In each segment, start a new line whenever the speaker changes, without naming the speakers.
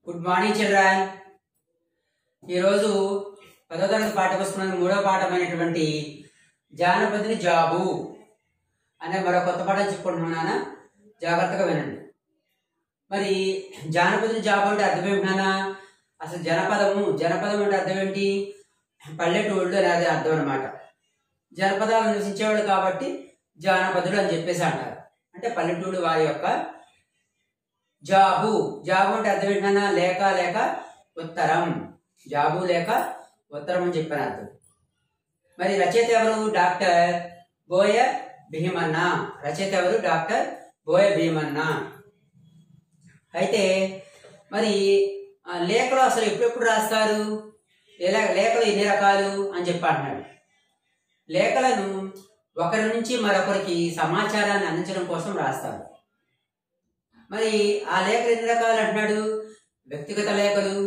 good morning children ఈరోజు పదో తరగతి పాఠ్యపుస్తకంలో మూడో పాఠమైనటువంటి జానపదిని జాబు అనే మరో కొత్త పాఠం చెప్పుకుంటున్నానా జాగ్రత్తగా వినండి మరి జానపదిని జాబు అంటే అర్థం ఏమిటన్నా అసలు జనపదము జనపదం అంటే అర్థం ఏంటి పల్లెటూళ్ళు అనేది అర్థం అనమాట జనపదాలు నివసించేవాళ్ళు కాబట్టి జానపదులు అని చెప్పేసి అంటారు అంటే పల్లెటూళ్ళు వారి యొక్క జాబు జాబు అంటే అర్థం ఏంటన్నా లేక లేక ఉత్తరం జాబు లేక ఉత్తరం అని చెప్పాను అర్థం మరి రచయిత ఎవరు డాక్టర్ బోయ భీమన్న రచయిత ఎవరు డాక్టర్ బోయ భీమన్న అయితే మరి ఆ, లేఖలు అసలు ఎప్పుడెప్పుడు రాస్తారు ఎలా లేఖలు ఎన్ని రకాలు అని చెప్పి అంటున్నాడు లేఖలను ఒకరి నుంచి మరొకరికి సమాచారాన్ని అందించడం కోసం రాస్తారు మరి ఆ లేఖలు ఎన్ని రకాలు అంటున్నాడు వ్యక్తిగత లేఖలు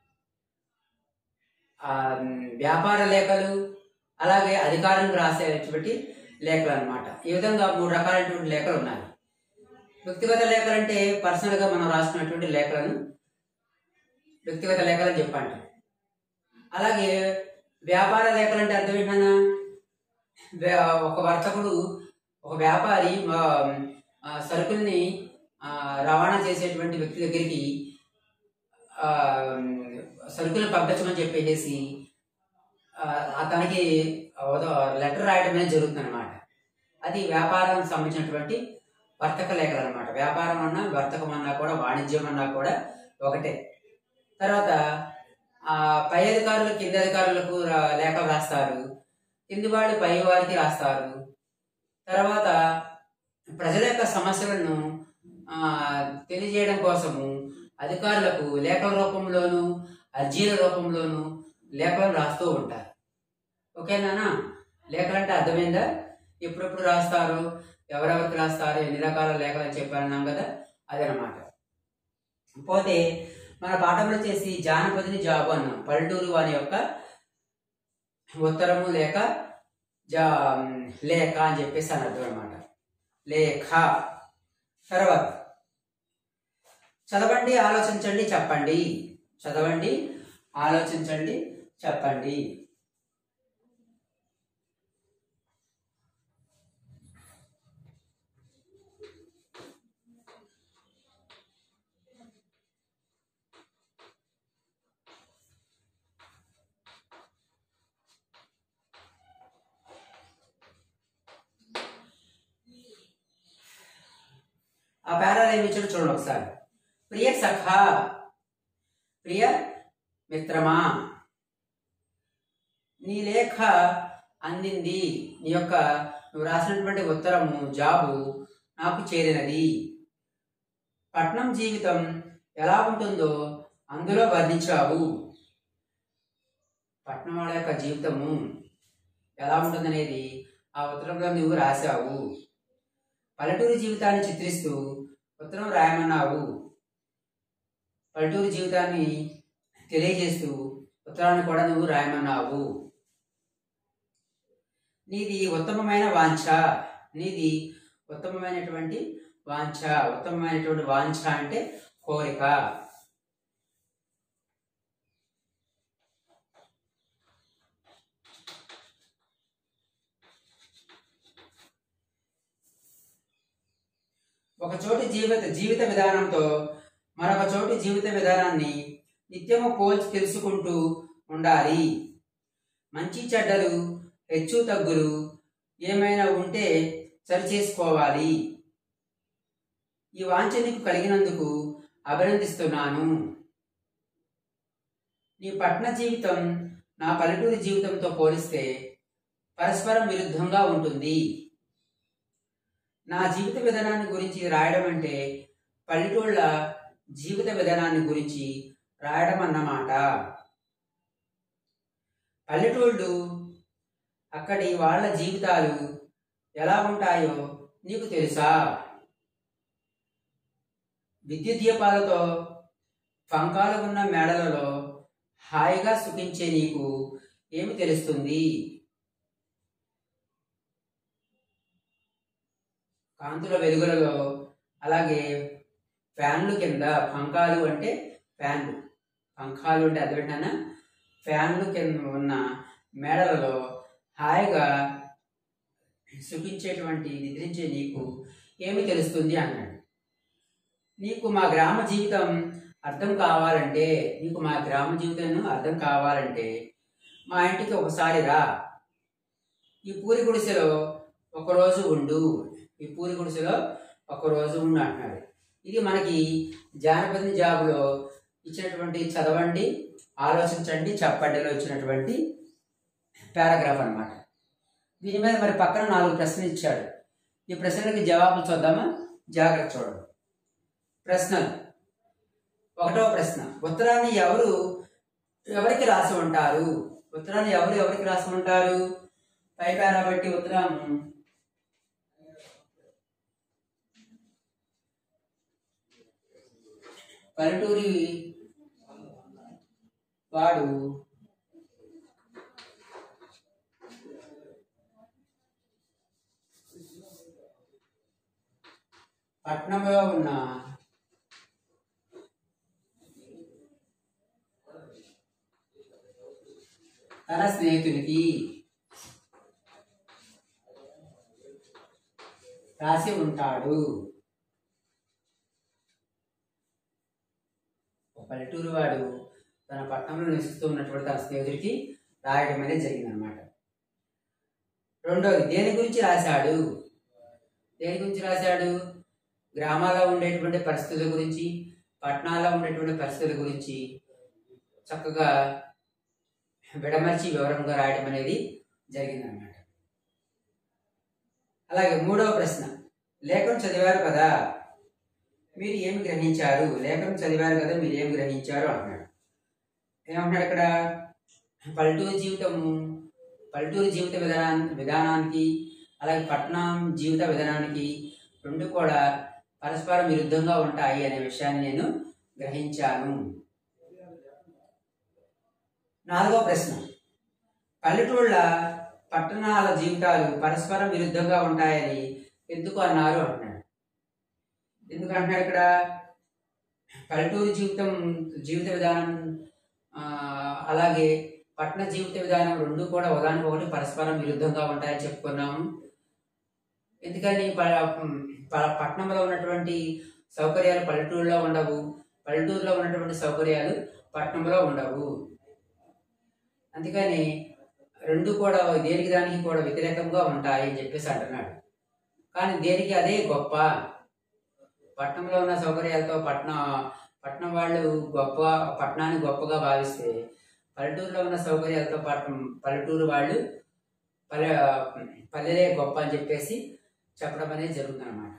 ఆ, వ్యాపార లేఖలు అలాగే అధికారం రాసేటువంటి లేఖలు అన్నమాట ఈ విధంగా మూడు రకాలైనటువంటి లేఖలు ఉన్నాయి వ్యక్తిగత లేఖలు అంటే పర్సనల్గా మనం రాసుకున్నటువంటి లేఖలను వ్యక్తిగత లేఖలు అని చెప్పంట అలాగే వ్యాపార లేఖలు అంటే అర్థం ఏంటన్నా వ్యా- ఒక వర్తకుడు ఒక వ్యాపారి ఆ, ఆ, సరుకుల్ని ఆ, రవాణా చేసేటువంటి వ్యక్తి దగ్గరికి ఆ, సరుకులు పంపించమని చెప్పేసి ఆ, అతనికి లెటర్ రాయడం అనేది జరుగుతుంది అనమాట అది వ్యాపారానికి సంబంధించినటువంటి వర్తక లేఖలు అనమాట వ్యాపారం అన్నా వర్తకం అన్నా కూడా వాణిజ్యం అన్నా కూడా ఒకటే తర్వాత ఆ పై అధికారులు కింది అధికారులకు రా- లేఖలు రాస్తారు కింది వాళ్ళు పై వారికి రాస్తారు తర్వాత ప్రజల యొక్క సమస్యలను ఆ, తెలియజేయడం కోసము అధికారులకు లేఖల రూపంలోను అర్జీల రూపంలోను లేఖలను రాస్తూ ఉంటారు ఓకేనా లేఖలు అంటే అర్థమైందా ఎప్పుడెప్పుడు రాస్తారు ఎవరెవరికి రాస్తారు ఎన్ని రకాల లేఖలు అని చెప్పారన్నాం కదా అదనమాట పోతే మన పాఠంలో వచ్చేసి జానపదిని జాబు అన్నాం పల్లెటూరు వారి యొక్క ఉత్తరము లేక జా లేఖ అని చెప్పేసి అని అర్థం అనమాట లేఖ తర్వాత చదవండి ఆలోచించండి చెప్పండి చదవండి ఆలోచించండి చెప్పండి ఆ పేరాలు ఏమి ఇచ్చాడో చూడండి ఒకసారి ప్రియ సఖా ప్రియ మిత్రమా నీ లేఖ అందింది నీ యొక్క నువ్వు రాసినటువంటి ఉత్తరము జాబు నాకు చేరినది పట్నం జీవితం ఎలా ఉంటుందో అందులో వర్ణించావు పట్నం వాళ్ళ యొక్క జీవితము ఎలా ఉంటుందనేది ఆ ఉత్తరంలో నువ్వు రాశావు పల్లెటూరు జీవితాన్ని చిత్రిస్తూ ఉత్తరం రాయమన్నావు పల్లెటూరు జీవితాన్ని తెలియజేస్తూ ఉత్తరాన్ని కూడా నువ్వు రాయమన్నావు నీది ఉత్తమమైన వాంఛ నీది ఉత్తమమైనటువంటి వాంఛ ఉత్తమమైనటువంటి వాంఛ అంటే కోరిక ఒక చోటి జీవిత జీవిత విధానంతో మరొక చోటి జీవిత విధానాన్ని నిత్యము పోల్చి తెలుసుకుంటూ ఉండాలి మంచి చెడ్డలు హెచ్చు తగ్గులు ఏమైనా ఉంటే సరిచేసుకోవాలి ఈ వాంఛ నీకు కలిగినందుకు అభినందిస్తున్నాను నీ పట్టణ జీవితం నా పల్లెటూరి జీవితంతో పోలిస్తే పరస్పరం విరుద్ధంగా ఉంటుంది నా జీవిత విధానాన్ని గురించి రాయడం అంటే పల్లెటూళ్ళ జీవిత విధానాన్ని గురించి రాయడం అన్నమాట పల్లెటూళ్ళు అక్కడి వాళ్ళ జీవితాలు ఎలా ఉంటాయో నీకు తెలుసా విద్యుత్ దీపాలతో పంకాలు ఉన్న మేడలలో హాయిగా సుఖించే నీకు ఏమి తెలుస్తుంది కాంతుల వెలుగులలో అలాగే ఫ్యాన్లు కింద పంకాలు అంటే ఫ్యాన్లు పంఖాలు ఉండే అది పెట్టినా ఫ్యాన్లు కింద ఉన్న మేడలలో హాయిగా సుఖించేటువంటి నిద్రించే నీకు ఏమి తెలుస్తుంది అన్నాడు నీకు మా గ్రామ జీవితం అర్థం కావాలంటే నీకు మా గ్రామ జీవితం అర్థం కావాలంటే మా ఇంటికి ఒకసారి రా ఈ పూరి గుడిసెలో ఒకరోజు ఉండు ఈ పూరి గుడిసెలో ఒకరోజు ఉండు అంటున్నాడు ఇది మనకి జానపద జాబులో ఇచ్చినటువంటి చదవండి ఆలోచించండి చెప్పండిలో ఇచ్చినటువంటి పారాగ్రాఫ్ అన్నమాట దీని మీద మరి పక్కన నాలుగు ప్రశ్నలు ఇచ్చాడు ఈ ప్రశ్నలకి జవాబులు చూద్దామా జాగ్రత్త చూడండి ప్రశ్నలు ఒకటో ప్రశ్న ఉత్తరాన్ని ఎవరు ఎవరికి రాసి ఉంటారు ఉత్తరాన్ని ఎవరు ఎవరికి రాసి ఉంటారు పై పేరా బట్టి ఉత్తరం పల్లెటూరి వాడు పట్నంలో ఉన్న తన స్నేహితునికి రాసి ఉంటాడు ఒక పల్లెటూరు వాడు తన పట్టణంలో నివసిస్తూ ఉన్నటువంటి తన స్నేహితుడికి రాయడం అనేది జరిగిందనమాట రెండోది దేని గురించి రాశాడు దేని గురించి రాశాడు గ్రామాల్లో ఉండేటువంటి పరిస్థితుల గురించి పట్టణాల్లో ఉండేటువంటి పరిస్థితుల గురించి చక్కగా విడమర్చి వివరంగా రాయడం అనేది జరిగిందనమాట అలాగే మూడవ ప్రశ్న లేఖను చదివారు కదా మీరు ఏమి గ్రహించారు లేఖను చదివారు కదా మీరు ఏమి గ్రహించారు అంటున్నాడు ఏమంటున్నాడు ఇక్కడ పల్లెటూరు జీవితము పల్లెటూరు జీవిత విధానా విధానానికి అలాగే పట్టణం జీవిత విధానానికి రెండు కూడా పరస్పరం విరుద్ధంగా ఉంటాయి అనే విషయాన్ని నేను గ్రహించాను నాలుగో ప్రశ్న పల్లెటూళ్ళ పట్టణాల జీవితాలు పరస్పరం విరుద్ధంగా ఉంటాయని ఎందుకు అన్నారు అంటున్నాడు ఎందుకు అంటున్నాడు ఇక్కడ పల్లెటూరు జీవితం జీవిత విధానం ఆ, అలాగే పట్టణ జీవిత విధానం రెండు కూడా ఒకదానికొకటి పరస్పరం విరుద్ధంగా ఉంటాయని చెప్పుకున్నాము ఎందుకని ప- ప- పట్టణంలో ఉన్నటువంటి సౌకర్యాలు పల్లెటూరులో ఉండవు పల్లెటూరులో ఉన్నటువంటి సౌకర్యాలు పట్టణంలో ఉండవు అందుకని రెండు కూడా దేనికి దానికి కూడా వ్యతిరేకంగా ఉంటాయి అని చెప్పేసి అంటున్నాడు కానీ దేనికి అదే గొప్ప పట్టణంలో ఉన్న సౌకర్యాలతో పట్టణ పట్టణం వాళ్ళు గొప్ప పట్టణాన్ని గొప్పగా భావిస్తే పల్లెటూరులో ఉన్న సౌకర్యాలతో పట్టణం పల్లెటూరు వాళ్ళు పల్లె పల్లెలే గొప్ప అని చెప్పేసి చెప్పడం అనేది జరుగుతుందన్నమాట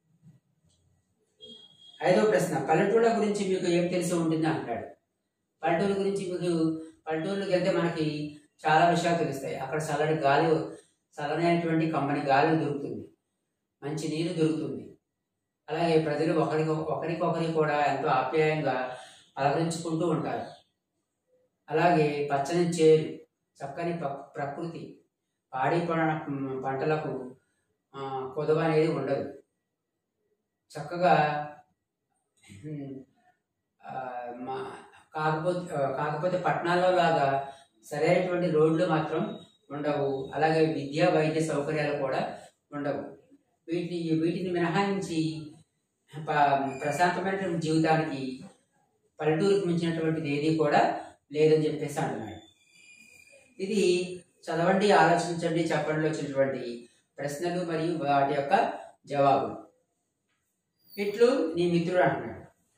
ఐదో ప్రశ్న పల్లెటూళ్ళ గురించి మీకు ఏం తెలిసి ఉంటుంది అంటాడు పల్లెటూరు గురించి మీకు పల్లెటూరులోకి వెళ్తే మనకి చాలా విషయాలు తెలుస్తాయి అక్కడ చల్లటి గాలి చల్లనైనటువంటి కమ్మని గాలి దొరుకుతుంది మంచి నీరు దొరుకుతుంది అలాగే ప్రజలు ఒకరికి ఒకరికొకరి కూడా ఎంతో ఆప్యాయంగా పలకరించుకుంటూ ఉంటారు అలాగే పచ్చని చేరు చక్కని ప్ర- ప్రకృతి పాడి ప- పంటలకు ఆ, కొదవ అనేది ఉండదు చక్కగా ఉమ్, ఆ, మా కాకపోతే ఆ, కాకపోతే పట్టణాల్లో లాగా సరైనటువంటి రోడ్లు మాత్రం ఉండవు అలాగే విద్యా వైద్య సౌకర్యాలు కూడా ఉండవు వీటిని వీటిని మినహాయించి ప- ప్రశాంతమైనటువంటి జీవితానికి పల్లెటూరుకు మించినటువంటిది ఏది కూడా లేదని చెప్పేసి అంటున్నాడు ఇది చదవండి ఆలోచించండి చెప్పండిలో వచ్చినటువంటి ప్రశ్నలు మరియు వాటి యొక్క జవాబులు ఇట్లు నీ మిత్రుడు అంటున్నాడు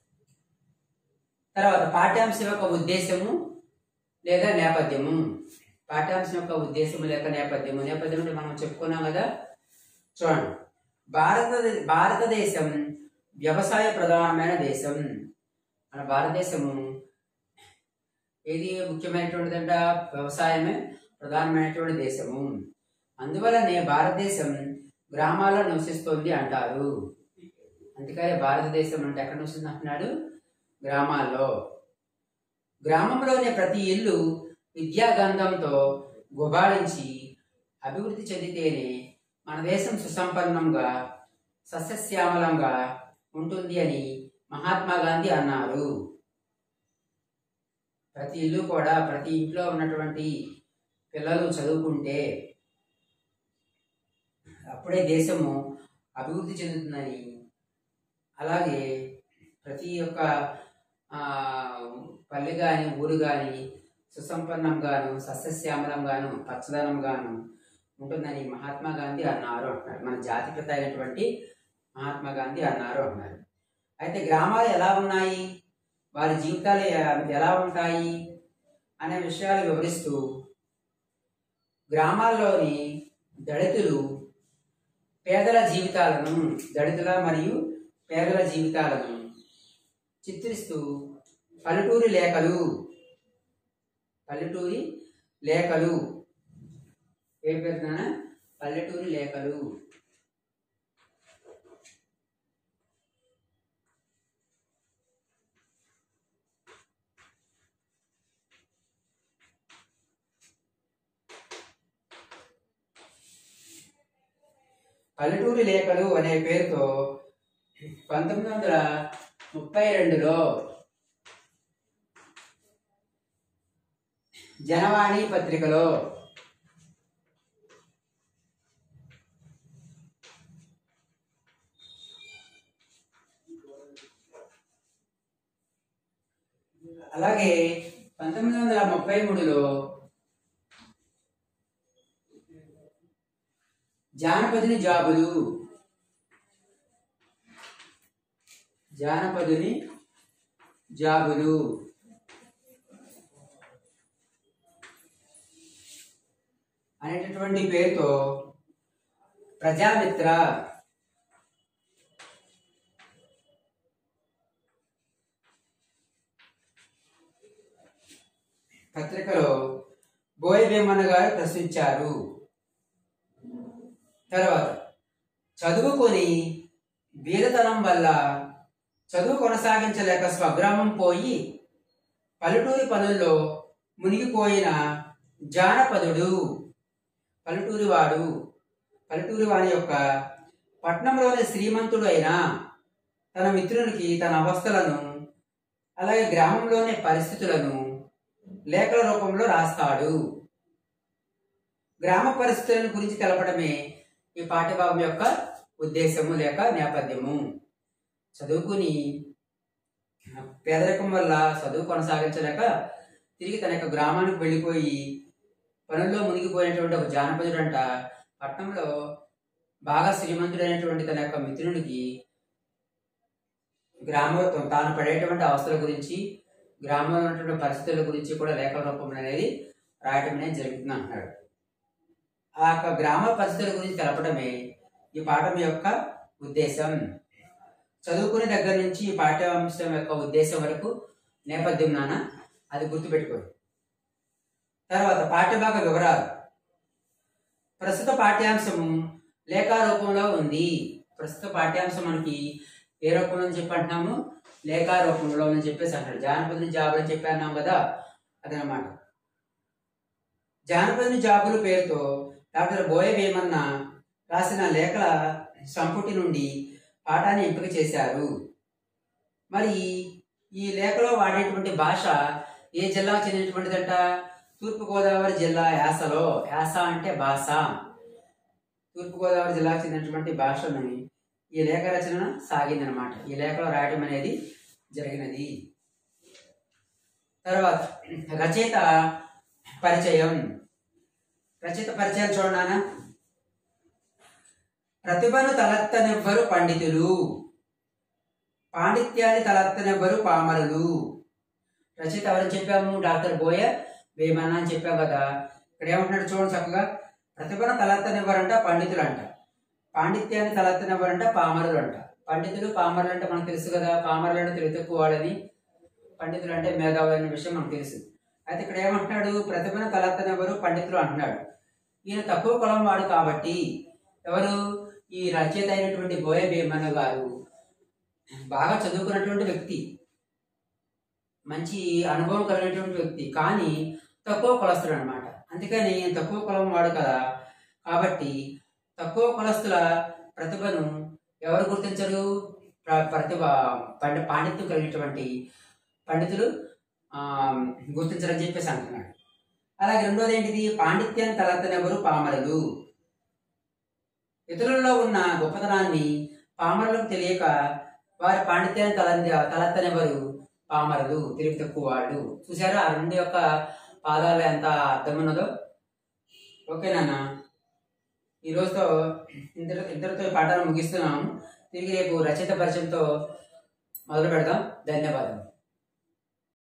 తర్వాత పాఠ్యాంశం యొక్క ఉద్దేశము లేదా నేపథ్యము పాఠ్యాంశం యొక్క ఉద్దేశము లేక నేపథ్యము నేపథ్యం అంటే మనం చెప్పుకున్నాం కదా చూడండి భారత భారతదేశం వ్యవసాయ ప్రధానమైన దేశం మన భారతదేశము ఏది ముఖ్యమైనటువంటిదంట వ్యవసాయమే ప్రధానమైనటువంటి దేశము అందువలనే భారతదేశం గ్రామాల్లో నివసిస్తోంది అంటారు అందుకనే భారతదేశం అంటే ఎక్కడ నివసిస్తుంది అంటున్నాడు గ్రామాల్లో గ్రామంలోని ప్రతి ఇల్లు విద్యాగంధంతో గుబాళించి అభివృద్ధి చెందితేనే మన దేశం సుసంపన్నంగా సస్యశ్యామలంగా ఉంటుంది అని మహాత్మా గాంధీ అన్నారు ప్రతి ఇల్లు కూడా ప్రతి ఇంట్లో ఉన్నటువంటి పిల్లలు చదువుకుంటే అప్పుడే దేశము అభివృద్ధి చెందుతుందని అలాగే ప్రతి ఒక్క ఆ, పల్లె కానీ ఊరు కానీ సుసంపన్నంగాను సస్యశ్యామలంగాను పచ్చదనంగాను ఉంటుందని మహాత్మా గాంధీ అన్నారు అంటున్నారు మన జాతిపిత అయినటువంటి మహాత్మా గాంధీ అన్నారు అంటున్నారు అయితే గ్రామాలు ఎలా ఉన్నాయి వారి జీవితాలు ఎ- ఎలా ఉంటాయి అనే విషయాలు వివరిస్తూ గ్రామాల్లోని దళితులు పేదల జీవితాలను దళితుల మరియు పేదల జీవితాలను చిత్రిస్తూ పల్లెటూరి లేఖలు పల్లెటూరి లేఖలు ఏ పేరున పల్లెటూరి లేఖలు పల్లెటూరి లేఖలు అనే పేరుతో పంతొమ్మిది వందల ముప్పై రెండులో జనవాణి పత్రికలో అలాగే పంతొమ్మిది వందల ముప్పై మూడులో జానపదుని జాబులు జానపదుని జాబులు అనేటటువంటి పేరుతో ప్రజామిత్ర పత్రికలో బోయ భీమన్న గారు ప్రశ్నించారు తర్వాత చదువుకొని బీదతనం వల్ల చదువు కొనసాగించలేక స్వగ్రామం పోయి పల్లెటూరి పనుల్లో మునిగిపోయిన జానపదుడు పల్లెటూరి వాడు పల్లెటూరి వారి యొక్క పట్నంలోని శ్రీమంతుడు అయిన తన మిత్రునికి తన అవస్థలను అలాగే గ్రామంలోని పరిస్థితులను లేఖల రూపంలో రాస్తాడు గ్రామ పరిస్థితులను గురించి తెలపడమే ఈ పాఠ్యభాగం యొక్క ఉద్దేశము లేక నేపథ్యము చదువుకుని పేదరికం వల్ల చదువు కొనసాగించలేక తిరిగి తన యొక్క గ్రామానికి వెళ్ళిపోయి పనుల్లో మునిగిపోయినటువంటి ఒక జానపదుడంట పట్టణంలో బాగా శ్రీమంతుడైనటువంటి తన యొక్క మిత్రునికి గ్రామ తాను పడేటువంటి అవస్థల గురించి గ్రామంలో ఉన్నటువంటి పరిస్థితుల గురించి కూడా లేఖల రూపంలో అనేది రాయటం అనేది జరుగుతుంది అంటున్నాడు ఆ యొక్క గ్రామ పరిస్థితుల గురించి తెలపడమే ఈ పాఠం యొక్క ఉద్దేశం చదువుకునే దగ్గర నుంచి ఈ పాఠ్యాంశం యొక్క ఉద్దేశం వరకు నేపథ్యం నాన్న అది గుర్తుపెట్టుకోండి తర్వాత పాఠ్యభాగ వివరాలు ప్రస్తుత పాఠ్యాంశము లేఖా రూపంలో ఉంది ప్రస్తుత పాఠ్యాంశం మనకి ఏ రూపంలో అని చెప్పి అంటున్నాము లేఖా రూపంలో అని చెప్పేసి అంటాడు జానపదుని జాబులు అని చెప్పి అన్నాం కదా అదనమాట జానపదుని జాబులు పేరుతో డాక్టర్ బోయ వేమన్న రాసిన లేఖల సంపుటి నుండి పాఠాన్ని ఎంపిక చేశారు మరి ఈ లేఖలో వాడేటువంటి భాష ఏ జిల్లాకు చెందినటువంటిదంట తూర్పుగోదావరి జిల్లా యాసలో యాస అంటే భాష తూర్పుగోదావరి జిల్లాకు చెందినటువంటి భాషను ఈ లేఖ రచన సాగిందనమాట ఈ లేఖలో రాయడం అనేది జరిగినది తర్వాత రచయిత పరిచయం రచయిత పరిచయం చూడనా ప్రతిభను తలెత్తనివ్వరు పండితులు పాండిత్యాన్ని తలెత్తనివ్వరు పామరులు రచయిత ఎవరని చెప్పాము డాక్టర్ బోయ వేమన్న అని చెప్పాం కదా ఇక్కడ ఏమంటున్నాడు చూడండి చక్కగా ప్రతిభను తలెత్తనివ్వరంట పండితులు అంట పాండిత్యాన్ని తలెత్తనివ్వరంట పామరులు అంట పండితులు పామరులు అంటే మనకు తెలుసు కదా పామరులు అంటే తెలివి తక్కువ వాడని పండితులు అంటే మేధావి అనే విషయం మనకు తెలుసు అయితే ఇక్కడ ఏమంటున్నాడు ప్రతిభను తలెత్తనివ్వరు పండితులు అంటున్నాడు ఈయన తక్కువ కులం వాడు కాబట్టి ఎవరు ఈ రచయిత అయినటువంటి బోయ భీమన్న గారు బాగా చదువుకున్నటువంటి వ్యక్తి మంచి అనుభవం కలిగినటువంటి వ్యక్తి కానీ తక్కువ కులస్తుడు అనమాట అందుకని ఈయన తక్కువ కులం వాడు కదా కాబట్టి తక్కువ కులస్తుల ప్రతిభను ఎవరు గుర్తించరు ప్ర- ప్రతిభ పండి పాండిత్యం కలిగినటువంటి పండితులు ఆ, గుర్తించరని చెప్పేసి అంటున్నాడు అలాగే రెండోది ఏంటిది పాండిత్యం తలెత్తనెవరు పామరులు ఇతరులలో ఉన్న గొప్పతనాన్ని పామరులకు తెలియక వారి పాండిత్యాన్ని తల తలెత్తనెవరు పామరులు తెలివి తక్కువ వాళ్ళు చూసారా ఆ రెండు యొక్క పాదాలు ఎంత అర్థం ఉన్నదో ఓకే నాన్న ఈ రోజుతో ఇద్దరు ఇద్దరితో ఈ పాఠాలు ముగిస్తున్నాము తిరిగి రేపు రచయిత పరిచయంతో మొదలు పెడదాం ధన్యవాదాలు